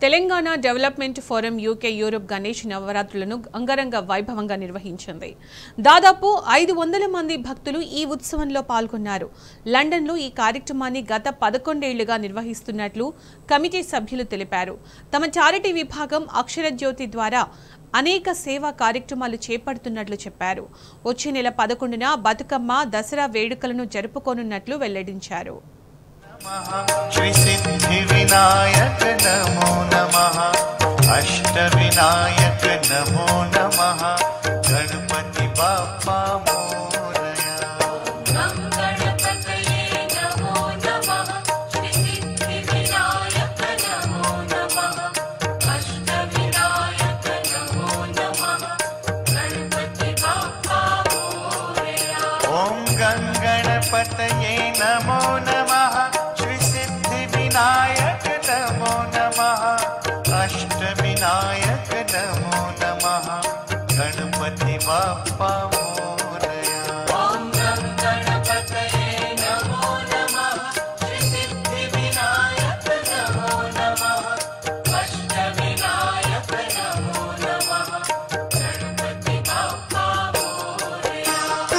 Telangana development forum UK Europe Ganesh నవరాత్రులను అంగరంగ వైభవంగా నిర్వహించింది దాదాపు ఐదు వందల మంది భక్తులు ఈ ఉత్సవంలో పాల్గొన్నారు లండన్లో ఈ కార్యక్రమాన్ని గత పదకొండేళ్లుగా నిర్వహిస్తున్నట్లు కమిటీ సభ్యులు తెలిపారు తమ చారిటీ విభాగం అక్షర జ్యోతి ద్వారా అనేక సేవా కార్యక్రమాలు చేపడుతున్నట్లు చెప్పారు వచ్చే నెల పదకొండున బతుకమ్మ దసరా వేడుకలను జరుపుకోనున్నట్లు వెల్లడించారు श्री सिद्धि विनायक नमो नमः अष्ट विनायक नमो नमः गणपति बाप्पा मोरया गणपतये नमो नमः श्रीसिद्धिविनायक नमो नमः अष्टविनायक नमो नमः गणपति बाप्पा मोरया ॐ गङ्गणपतये नमो नमः श्री सिद्धि विनायक नमो नमः अष्ट विनायक नमो नमः गणपति बाप्पा मोरया ॐ गणपतये नमो नमः श्रीसिद्धिविनायक नमो नमः अष्टविनायक नमो नमः गणपति बाप्पा मोरया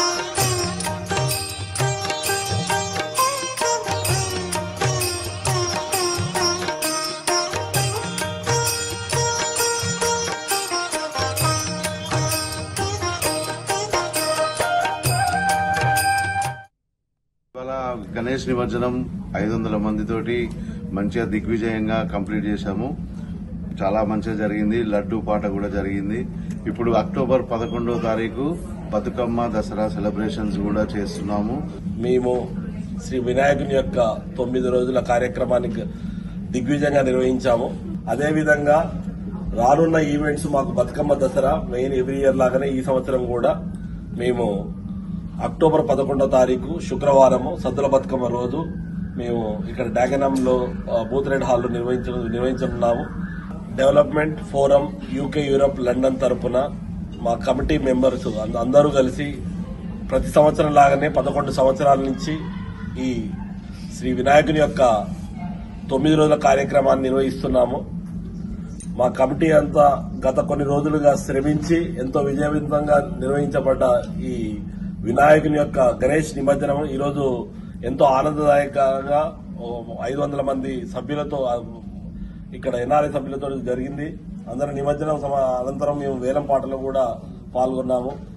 ఇవాళ గణేష్ నిమజ్జనం ఐదు వందల మందితోటి మంచిగా దిగ్విజయంగా కంప్లీట్ చేశాము చాలా మంచిగా జరిగింది లడ్డు పాట కూడా జరిగింది ఇప్పుడు అక్టోబర్ పదకొండవ తారీఖు బతుకమ్మ దసరా సెలబ్రేషన్స్ కూడా చేస్తున్నాము మేము శ్రీ వినాయకుని యొక్క తొమ్మిది రోజుల కార్యక్రమాన్ని గ- దిగ్విజయంగా నిర్వహించాము అదేవిధంగా రానున్న ఈవెంట్స్ మాకు Bathukamma Dasara main every year లాగానే ఈ సంవత్సరం కూడా మేము అక్టోబర్ పదకొండో తారీఖు శుక్రవారము సద్దుల బతుకమ్మ రోజు మేము ఇక్కడ డాగనంలో బూత్రెడ్ హాల్లో నిర్వహించ నిర్వహించనున్నాము development forum UK Europe London తరపున మా కమిటీ మెంబర్స్ అంద- అందరూ కలిసి ప్రతి సంవత్సరం లాగానే పదకొండు సంవత్సరాల నుంచి ఈ శ్రీ వినాయకుని యొక్క తొమ్మిది రోజుల కార్యక్రమాన్ని నిర్వహిస్తున్నాము మా కమిటీ అంతా గత కొన్ని రోజులుగా శ్రమించి ఎంతో విజయవంతంగా నిర్వహించబడ్డ ఈ వినాయకుని యొక్క గణేష్ నిమజ్జనం ఈరోజు ఎంతో ఆనందదాయకంగా ఐదు వందల మంది సభ్యులతో ఆ, ఇక్కడ ఎన్ఆర్ఐ సభ్యులతో జరిగింది అందరం నిమజ్జనం సమ- అనంతరం మేము వేలం పాటలో కూడా పాల్గొన్నాము